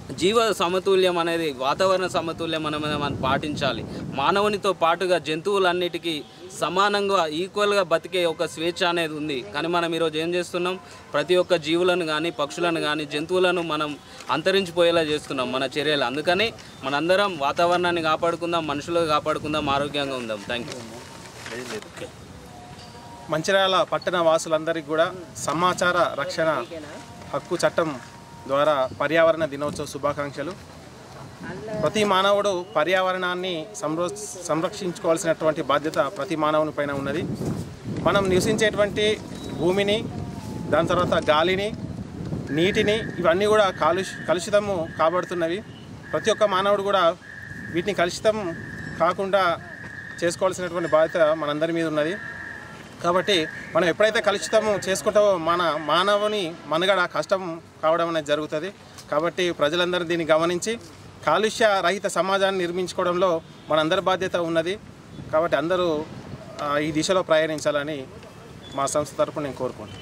జీవ సమతుల్యం అనేది వాతావరణ సమతుల్యం అనేది మనం పాటించాలి మానవునితో పాటుగా జంతువులన్నిటికీ సమానంగా ఈక్వల్గా బతికే ఒక స్వేచ్ఛ అనేది ఉంది కానీ మనం ఈరోజు ఏం చేస్తున్నాం ప్రతి ఒక్క జీవులను కానీ పక్షులను కానీ జంతువులను మనం అంతరించిపోయేలా చేస్తున్నాం మన చర్యలు అందుకని మనందరం వాతావరణాన్ని కాపాడుకుందాం మనుషులు కాపాడుకుందాం ఆరోగ్యంగా ఉందాం థ్యాంక్ యూ మంచిర్యాల పట్టణ వాసులందరికీ కూడా సమాచార రక్షణ హక్కు చట్టం ద్వారా పర్యావరణ దినోత్సవ శుభాకాంక్షలు ప్రతి మానవుడు పర్యావరణాన్ని సంరో సంరక్షించుకోవాల్సినటువంటి బాధ్యత ప్రతి మానవుని పైన ఉన్నది మనం నివసించేటువంటి భూమిని దాని తర్వాత గాలిని నీటిని ఇవన్నీ కూడా కాలుష్ కలుషితము కాబడుతున్నవి ప్రతి ఒక్క మానవుడు కూడా వీటిని కలుషితం కాకుండా చేసుకోవాల్సినటువంటి బాధ్యత మనందరి మీద ఉన్నది కాబట్టి మనం ఎప్పుడైతే కలుషితము చేసుకుంటామో మన మానవుని మనుగడ కష్టం కావడం అనేది జరుగుతుంది కాబట్టి ప్రజలందరూ దీన్ని గమనించి కాలుష్య రహిత సమాజాన్ని నిర్మించుకోవడంలో మనందరి బాధ్యత ఉన్నది కాబట్టి అందరూ ఆ, ఈ దిశలో ప్రయాణించాలని మా సంస్థ తరపున నేను కోరుకుంటున్నాను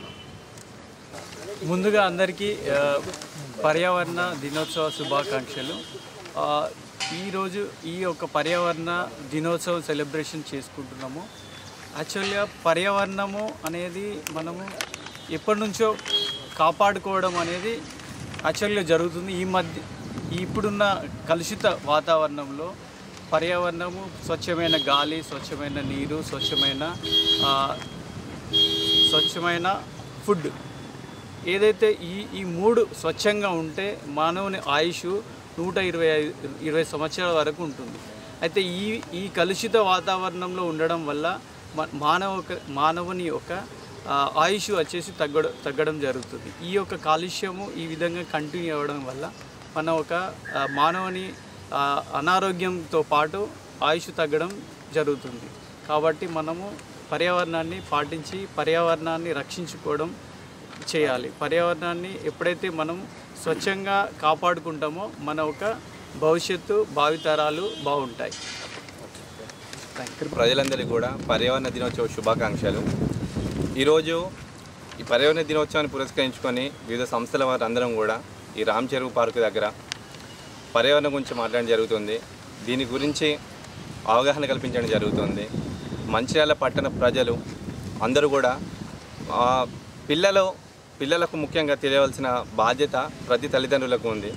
ముందుగా అందరికీ ఆ, పర్యావరణ దినోత్సవ శుభాకాంక్షలు ఆ, ఈరోజు ఈ యొక్క పర్యావరణ దినోత్సవం సెలబ్రేషన్ చేసుకుంటున్నాము యాక్చువల్గా పర్యావరణము అనేది మనము ఎప్పటి నుంచో కాపాడుకోవడం అనేది యాక్చువల్గా జరుగుతుంది ఈ మధ్య ఇప్పుడున్న కలుషిత వాతావరణంలో పర్యావరణము స్వచ్ఛమైన గాలి స్వచ్ఛమైన నీరు స్వచ్ఛమైన ఆ, స్వచ్ఛమైన ఫుడ్ ఏదైతే ఈ ఈ మూడు స్వచ్ఛంగా ఉంటే మానవుని ఆయుష్ నూట ఇరవై ఐదు ఇరవై సంవత్సరాల వరకు ఉంటుంది అయితే ఈ ఈ కలుషిత వాతావరణంలో ఉండడం వల్ల మ- మానవ మానవుని యొక్క ఆ, ఆయుష్ వచ్చేసి తగ్గడం తగ్గడం జరుగుతుంది ఈ యొక్క కాలుష్యము ఈ విధంగా కంటిన్యూ అవ్వడం వల్ల మన ఒక ఆ, మానవుని ఆ, అనారోగ్యంతో పాటు ఆయుష్ తగ్గడం జరుగుతుంది కాబట్టి మనము పర్యావరణాన్ని పాటించి పర్యావరణాన్ని రక్షించుకోవడం చేయాలి పర్యావరణాన్ని ఎప్పుడైతే మనం స్వచ్ఛంగా కాపాడుకుంటామో మన ఒక భవిష్యత్తు భావితరాలు బాగుంటాయి ప్రజలందరికీ కూడా పర్యావరణ దినోత్సవ శుభాకాంక్షలు ఈరోజు ఈ పర్యావరణ దినోత్సవాన్ని పురస్కరించుకొని వివిధ సంస్థల వారు అందరం కూడా ఈ రామ్ చెరువు పార్కు దగ్గర పర్యావరణం గురించి మాట్లాడడం జరుగుతుంది దీని గురించి అవగాహన కల్పించడం జరుగుతుంది మంచిర్యాల పట్టణ ప్రజలు అందరూ కూడా ఆ, పిల్లలు పిల్లలకు ముఖ్యంగా తెలియవలసిన బాధ్యత ప్రతి తల్లిదండ్రులకు ఉంది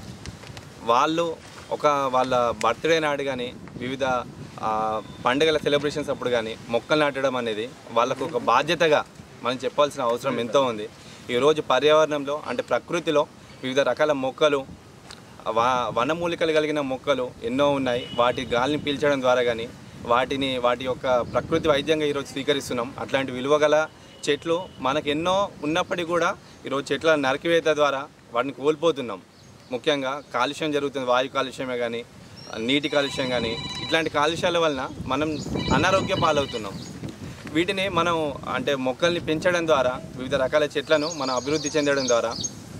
వాళ్ళు ఒక వాళ్ళ బర్త్డే నాడు కానీ వివిధ ఆ, పండుగల సెలబ్రేషన్స్ అప్పుడు కానీ మొక్కలు నాటడం అనేది వాళ్ళకు ఒక బాధ్యతగా మనం చెప్పాల్సిన అవసరం ఎంతో ఉంది ఈరోజు పర్యావరణంలో అంటే ప్రకృతిలో వివిధ రకాల మొక్కలు వా వనమూలికలు కలిగిన మొక్కలు ఎన్నో ఉన్నాయి వాటి గాలిని పీల్చడం ద్వారా కానీ వాటిని వాటి యొక్క ప్రకృతి వైద్యంగా ఈరోజు స్వీకరిస్తున్నాం అట్లాంటి విలువగల చెట్లు మనకు ఎన్నో ఉన్నప్పటికీ కూడా ఈరోజు చెట్ల నరికివేత ద్వారా వాటిని కోల్పోతున్నాం ముఖ్యంగా కాలుష్యం జరుగుతుంది వాయు కాలుష్యమే కానీ నీటి కాలుష్యం కానీ ఇట్లాంటి కాలుష్యాల వలన మనం అనారోగ్య పాలవుతున్నాం వీటిని మనం అంటే మొక్కల్ని పెంచడం ద్వారా వివిధ రకాల చెట్లను మనం అభివృద్ధి చెందడం ద్వారా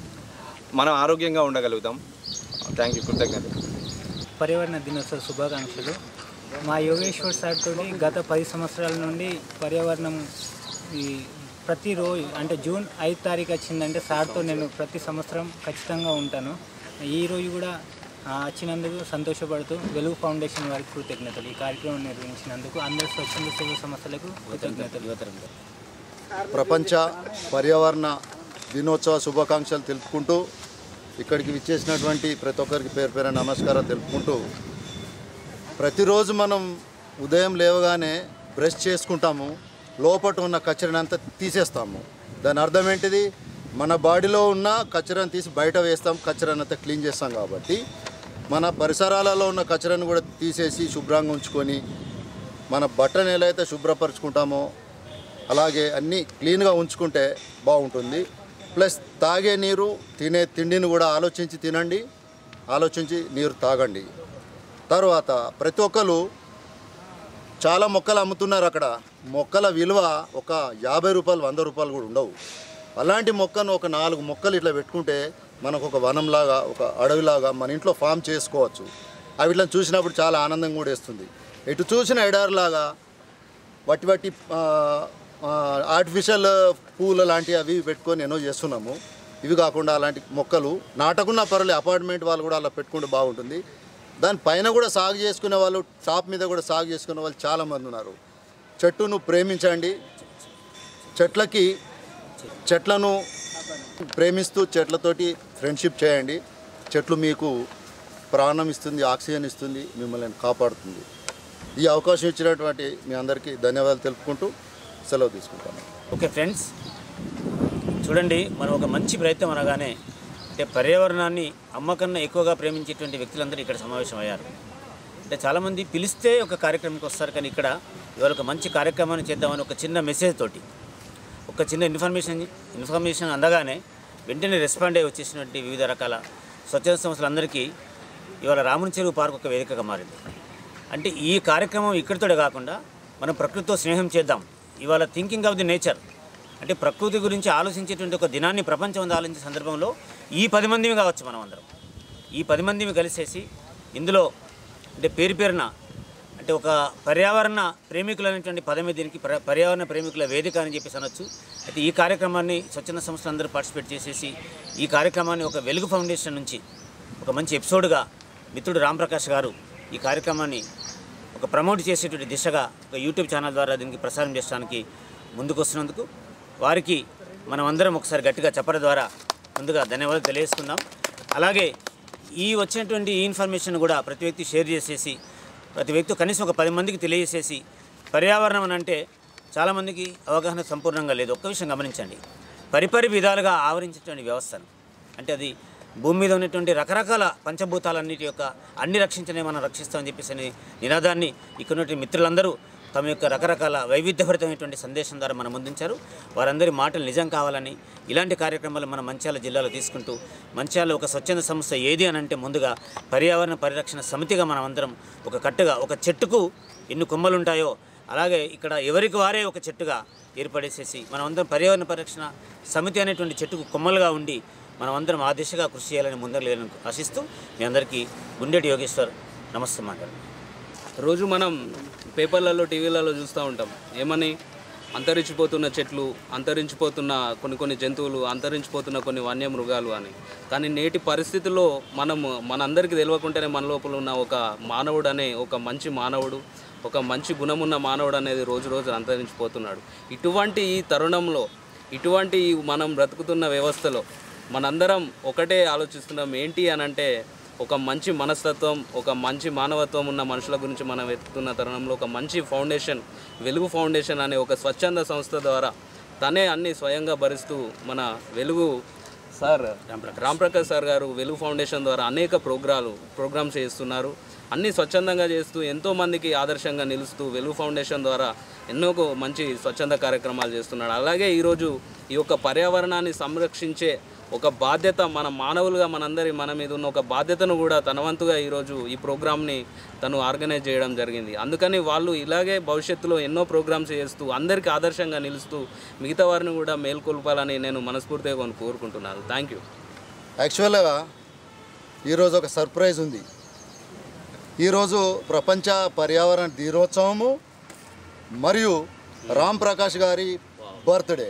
మనం ఆరోగ్యంగా ఉండగలుగుతాం థ్యాంక్ యూ కృతజ్ఞతలు పర్యావరణ దినోత్సవ శుభాకాంక్షలు మా యోగేశ్వర్ సార్ తోటి గత పది సంవత్సరాల నుండి పర్యావరణం ఈ ప్రతిరోజు అంటే జూన్ ఐదు తారీఖు వచ్చిందంటే సార్తో నేను ప్రతి సంవత్సరం ఖచ్చితంగా ఉంటాను ఈ రోజు కూడా ఆ, వచ్చినందుకు సంతోషపడుతూ వెలుగు ఫౌండేషన్ వారికి కృతజ్ఞతలు ఈ కార్యక్రమం నిర్వహించినందుకు అందరు స్వచ్ఛంద సేవ సంస్థలకు కృతజ్ఞతలు ప్రపంచ పర్యావరణ దినోత్సవ శుభాకాంక్షలు తెలుపుకుంటూ ఇక్కడికి విచ్చేసినటువంటి ప్రతి ఒక్కరికి పేరు పేరు నమస్కారం తెలుపుకుంటూ ప్రతిరోజు మనం ఉదయం లేవగానే బ్రష్ చేసుకుంటాము లోపట ఉన్న కచరని అంతా తీసేస్తాము దాని అర్థం ఏంటిది మన బాడీలో ఉన్న కచరను తీసి బయట వేస్తాం కచరని అంతా క్లీన్ చేస్తాం కాబట్టి మన పరిసరాలలో ఉన్న కచరను కూడా తీసేసి శుభ్రంగా ఉంచుకొని మన బట్టను ఎలా అయితే శుభ్రపరచుకుంటామో అలాగే అన్నీ క్లీన్గా ఉంచుకుంటే బాగుంటుంది ప్లస్ తాగే నీరు తినే తిండిని కూడా ఆలోచించి తినండి ఆలోచించి నీరు తాగండి తర్వాత ప్రతి ఒక్కరు చాలా మొక్కలు అమ్ముతున్నారు అక్కడ మొక్కల విలువ ఒక యాభై రూపాయలు వంద రూపాయలు కూడా ఉండవు అలాంటి మొక్కను ఒక నాలుగు మొక్కలు ఇట్లా పెట్టుకుంటే మనకు ఒక వనంలాగా ఒక అడవిలాగా మన ఇంట్లో ఫామ్ చేసుకోవచ్చు అవి ఇట్లా చూసినప్పుడు చాలా ఆనందం కూడా వేస్తుంది ఎటు చూసిన ఎడారిలాగా వట్టి వట్టి ఆ, ఆ, ఆర్టిఫిషియల్ పూలు లాంటివి అవి పెట్టుకొని ఎన్నో చేస్తున్నాము ఇవి కాకుండా అలాంటి మొక్కలు నాటకున్న పర్లే అపార్ట్మెంట్ వాళ్ళు కూడా అలా పెట్టుకుంటే బాగుంటుంది దాని పైన కూడా సాగు చేసుకునే వాళ్ళు టాప్ మీద కూడా సాగు చేసుకునే వాళ్ళు చాలామంది ఉన్నారు చెట్టును ప్రేమించండి చెట్లకి చెట్లను ప్రేమిస్తూ చెట్లతోటి ఫ్రెండ్షిప్ చేయండి చెట్లు మీకు ప్రాణం ఇస్తుంది ఆక్సిజన్ ఇస్తుంది మిమ్మల్ని కాపాడుతుంది ఈ అవకాశం ఇచ్చినటువంటి మీ అందరికీ ధన్యవాదాలు తెలుపుకుంటూ సెలవు తీసుకుంటాను ఓకే ఫ్రెండ్స్ చూడండి మనం ఒక మంచి ప్రయత్నం అనగానే అంటే పర్యావరణాన్ని అమ్మ కన్నా ఎక్కువగా ప్రేమించేటువంటి వ్యక్తులందరూ ఇక్కడ సమావేశం అయ్యారు అంటే చాలామంది పిలిస్తే ఒక కార్యక్రమానికి వస్తారు కానీ ఇక్కడ ఇవాళ ఒక మంచి కార్యక్రమాన్ని చేద్దామని ఒక చిన్న మెసేజ్ తోటి ఒక చిన్న ఇన్ఫర్మేషన్ ఇన్ఫర్మేషన్ అందగానే వెంటనే రెస్పాండ్ అయ్యి వచ్చేసినటువంటి వివిధ రకాల స్వచ్ఛంద సంస్థలందరికీ ఇవాళ రాముని చెరువు పార్క్ ఒక వేదికగా మారింది అంటే ఈ కార్యక్రమం ఇక్కడితోనే కాకుండా మనం ప్రకృతితో స్నేహం చేద్దాం ఇవాళ థింకింగ్ ఆఫ్ ది నేచర్ అంటే ప్రకృతి గురించి ఆలోచించేటువంటి ఒక దినాన్ని ప్రపంచం అంతా ఆలోచించే సందర్భంలో ఈ పది మందిమి కావచ్చు మనం అందరం ఈ పది మందిమి కలిసేసి ఇందులో అంటే పేరు పేరున అంటే ఒక పర్యావరణ ప్రేమికులు అనేటువంటి పదమే దీనికి పర్య- పర్యావరణ ప్రేమికుల వేదిక అని చెప్పేసి అనొచ్చు అయితే ఈ కార్యక్రమాన్ని స్వచ్ఛంద సంస్థలు అందరూ పార్టిసిపేట్ చేసేసి ఈ కార్యక్రమాన్ని ఒక వెలుగు ఫౌండేషన్ నుంచి ఒక మంచి ఎపిసోడ్గా మిత్రుడు రాంప్రకాష్ గారు ఈ కార్యక్రమాన్ని ఒక ప్రమోట్ చేసేటువంటి దిశగా ఒక యూట్యూబ్ ఛానల్ ద్వారా దీనికి ప్రసారం చేయడానికి ముందుకు వస్తున్నందుకు వారికి మనం అందరం ఒకసారి గట్టిగా చెప్పడం ద్వారా ముందుగా ధన్యవాదాలు తెలియజేసుకుందాం అలాగే ఈ వచ్చినటువంటి ఈ ఇన్ఫర్మేషన్ కూడా ప్రతి వ్యక్తి షేర్ చేసేసి ప్రతి వ్యక్తి కనీసం ఒక పది మందికి తెలియజేసేసి పర్యావరణం అని అంటే చాలామందికి అవగాహన సంపూర్ణంగా లేదు ఒక్క విషయం గమనించండి పరిపరి విధాలుగా ఆవరించేటువంటి వ్యవస్థను అంటే అది భూమి మీద ఉన్నటువంటి రకరకాల పంచభూతాలన్నిటి యొక్క అన్ని రక్షించనే మనం రక్షిస్తామని చెప్పేసి అనే నినాదాన్ని ఇక్కడ ఉన్నటువంటి మిత్రులందరూ తమ యొక్క రకరకాల వైవిధ్యభరితమైనటువంటి సందేశం ద్వారా మనం ముందుంచారు వారందరి మాటలు నిజం కావాలని ఇలాంటి కార్యక్రమాలు మన మంచాల జిల్లాలో తీసుకుంటూ మంచాల ఒక స్వచ్ఛంద సంస్థ ఏది అని అంటే ముందుగా పర్యావరణ పరిరక్షణ సమితిగా మనం అందరం ఒక కట్టుగా ఒక చెట్టుకు ఎన్ని కొమ్మలు ఉంటాయో అలాగే ఇక్కడ ఎవరికి వారే ఒక చెట్టుగా ఏర్పడేసేసి మనం అందరం పర్యావరణ పరిరక్షణ సమితి అనేటువంటి చెట్టుకు కొమ్మలుగా ఉండి మనం అందరం ఆ దిశగా కృషి చేయాలని ముందరలేదని ఆశిస్తూ మీ అందరికీ గుండెటి యోగేశ్వర్ నమస్తే మాట్లాడండి రోజు మనం పేపర్లలో టీవీలలో చూస్తూ ఉంటాం ఏమని అంతరించిపోతున్న చెట్లు అంతరించిపోతున్న కొన్ని కొన్ని జంతువులు అంతరించిపోతున్న కొన్ని వన్యమృగాలు అని కానీ నేటి పరిస్థితుల్లో మనం మనందరికీ తెలియకుండానే మన లోపల ఉన్న ఒక మానవుడు అనే ఒక మంచి మానవుడు ఒక మంచి గుణమున్న మానవుడు అనేది రోజు రోజు అంతరించిపోతున్నాడు ఇటువంటి ఈ తరుణంలో ఇటువంటి ఈ మనం బ్రతుకుతున్న వ్యవస్థలో మనందరం ఒకటే ఆలోచిస్తున్నాం ఏంటి అని అంటే ఒక మంచి మనస్తత్వం ఒక మంచి మానవత్వం ఉన్న మనుషుల గురించి మనం వెతుకుతున్న తరుణంలో ఒక మంచి ఫౌండేషన్ వెలుగు ఫౌండేషన్ అనే ఒక స్వచ్ఛంద సంస్థ ద్వారా తనే అన్ని స్వయంగా భరిస్తూ మన వెలుగు సార్ రాంప్రకాష్ సార్ గారు వెలుగు ఫౌండేషన్ ద్వారా అనేక ప్రోగ్రాలు ప్రోగ్రామ్స్ చేస్తున్నారు అన్ని స్వచ్ఛందంగా చేస్తూ ఎంతో మందికి ఆదర్శంగా నిలుస్తూ వెలుగు ఫౌండేషన్ ద్వారా ఎన్నో కో- మంచి స్వచ్ఛంద కార్యక్రమాలు చేస్తున్నాడు అలాగే ఈరోజు ఈ యొక్క పర్యావరణాన్ని సంరక్షించే ఒక బాధ్యత మన మానవులుగా మనందరి మన మీద ఉన్న ఒక బాధ్యతను కూడా తన వంతుగా ఈరోజు ఈ ప్రోగ్రామ్ని తను ఆర్గనైజ్ చేయడం జరిగింది అందుకని వాళ్ళు ఇలాగే భవిష్యత్తులో ఎన్నో ప్రోగ్రామ్స్ చేస్తూ అందరికీ ఆదర్శంగా నిలుస్తూ మిగతా వారిని కూడా మేల్కొల్పాలని నేను మనస్ఫూర్తిగా కొను- కోరుకుంటున్నాను థ్యాంక్ యూ యాక్చువల్గా ఈరోజు ఒక సర్ప్రైజ్ ఉంది ఈరోజు ప్రపంచ పర్యావరణ దినోత్సవము మరియు రామ్ ప్రకాష్ గారి birthday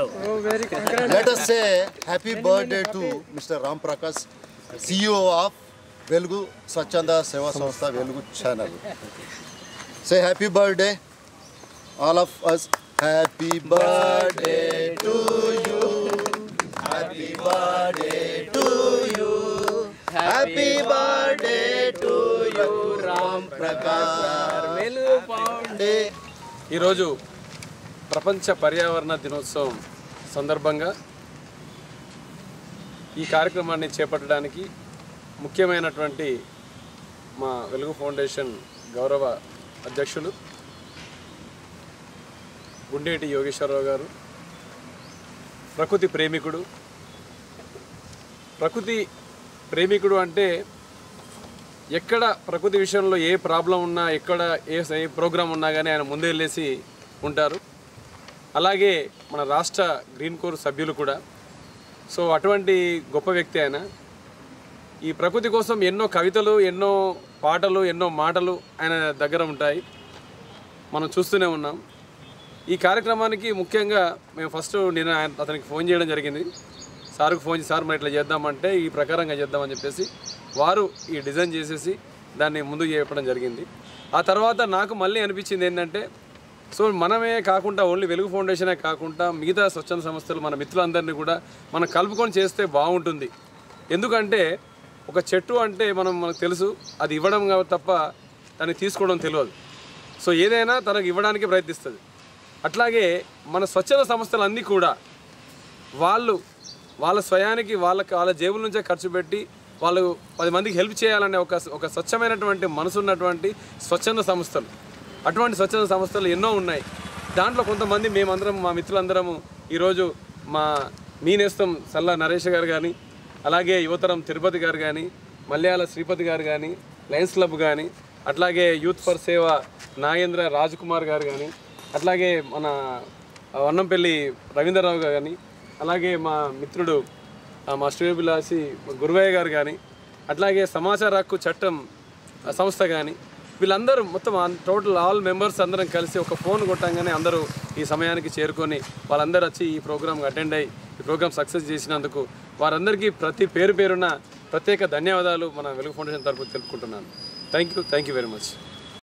let us say happy birthday to mister Ram Prakash CEO of Velugu స్వచ్ఛంద సేవా సంస్థ Velugu channel say happy birthday all of us happy birthday to you happy birthday to you happy birthday to you Ram Prakash day ఈరోజు ప్రపంచ పర్యావరణ దినోత్సవం సందర్భంగా ఈ కార్యక్రమాన్ని చేపట్టడానికి ముఖ్యమైనటువంటి మా వెలుగు ఫౌండేషన్ గౌరవ అధ్యక్షులు గుండేటి యోగేశ్వరరావు గారు ప్రకృతి ప్రేమికుడు ప్రకృతి ప్రేమికుడు అంటే ఎక్కడ ప్రకృతి విషయంలో ఏ ప్రాబ్లం ఉన్నా ఎక్కడ ఏ ఏ ప్రోగ్రాం ఉన్నా కానీ ఆయన ముందే వెళ్ళేసి ఉంటారు అలాగే మన రాష్ట్ర గ్రీన్ కోర్ సభ్యులు కూడా సో అటువంటి గొప్ప వ్యక్తి ఆయన ఈ ప్రకృతి కోసం ఎన్నో కవితలు ఎన్నో పాటలు ఎన్నో మాటలు ఆయన దగ్గర ఉంటాయి మనం చూస్తూనే ఉన్నాం ఈ కార్యక్రమానికి ముఖ్యంగా మేము ఫస్ట్ నేను ఆయన అతనికి ఫోన్ చేయడం జరిగింది సార్కు ఫోన్ చేసి సార్ మరి ఇట్లా చేద్దామంటే ఈ ప్రకారంగా చేద్దామని చెప్పేసి వారు ఈ డిజైన్ చేసేసి దాన్ని ముందుకు చెప్పడం జరిగింది ఆ తర్వాత నాకు మళ్ళీ అనిపించింది ఏంటంటే సో మనమే కాకుండా ఓన్లీ వెలుగు ఫౌండేషనే కాకుండా మిగతా స్వచ్ఛంద సంస్థలు మన మిత్రులందరినీ కూడా మనం కలుపుకొని చేస్తే బాగుంటుంది ఎందుకంటే ఒక చెట్టు అంటే మనం మనకు తెలుసు అది ఇవ్వడం కా- తప్ప దాన్ని తీసుకోవడం తెలియదు సో ఏదైనా తనకు ఇవ్వడానికి ప్రయత్నిస్తుంది అట్లాగే మన స్వచ్ఛంద సంస్థలు అన్నీ కూడా వాళ్ళు వాళ్ళ స్వయానికి వాళ్ళకి వాళ్ళ జేబుల నుంచే ఖర్చు పెట్టి వాళ్ళు పది మందికి హెల్ప్ చేయాలనే ఒక ఒక స్వచ్ఛమైనటువంటి మనసు ఉన్నటువంటి స్వచ్ఛంద సంస్థలు అటువంటి స్వచ్ఛంద సంస్థలు ఎన్నో ఉన్నాయి దాంట్లో కొంతమంది మేమందరం మా మిత్రులందరము ఈరోజు మా మీ నేస్తం సల్లా నరేష్ గారు కానీ అలాగే యువతరం తిరుపతి గారు కానీ మలయాళ శ్రీపతి గారు కానీ లయన్స్ క్లబ్ కానీ అట్లాగే యూత్ ఫర్ సేవ నాగేంద్ర రాజ్ కుమార్ గారు కానీ అట్లాగే మన వన్నంపల్లి రవీంద్రరావు గారు కానీ అలాగే మా మిత్రుడు ఆ, మా శ్రేయభిలాసి గురువయ్య గారు కానీ అట్లాగే సమాచార హక్కు చట్టం ఆ, సంస్థ కానీ వీళ్ళందరూ మొత్తం టోటల్ ఆల్ మెంబర్స్ అందరం కలిసి ఒక ఫోన్ కొట్టంగానే అందరూ ఈ సమయానికి చేరుకొని వాళ్ళందరూ వచ్చి ఈ ప్రోగ్రామ్కి అటెండ్ అయ్యి ఈ ప్రోగ్రామ్ సక్సెస్ చేసినందుకు వారందరికీ ప్రతి పేరు పేరున ప్రత్యేక ధన్యవాదాలు మన వెలుగు ఫౌండేషన్ తరఫు తెలుపుకుంటున్నాను thank you thank you very much